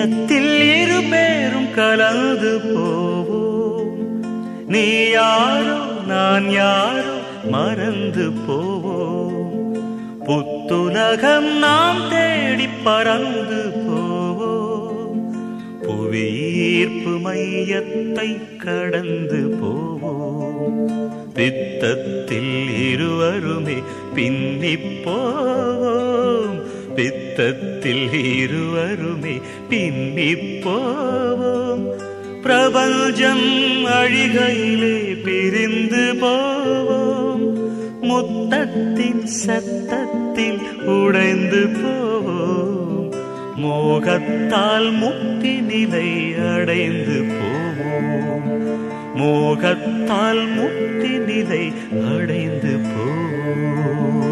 நிஜத்தில் இரு பேரும் கலந்து போவோம் நீ யாரோ நான் யாரோ மறந்து போவோம் புத்துலகம் நாம் தேடி பறந்து போவோம் புவியீர்ப்பு மையத்தை கடந்து போவோம் பித்தத்தில் இருவருமே பின்னிப் போவோம் பித்தத்தில் இருவருமே பின்னிப் போவோம் பிரபஞ்சம் அழிகையிலே பிரிந்து போவோம் முத்தத்தின் சத்தத்தில் உடைந்து போவோம் மோகத்தால் முக்தி நிலை அடைந்து போவோம் மோகத்தால் முக்தி நிலை அடைந்து போவோம்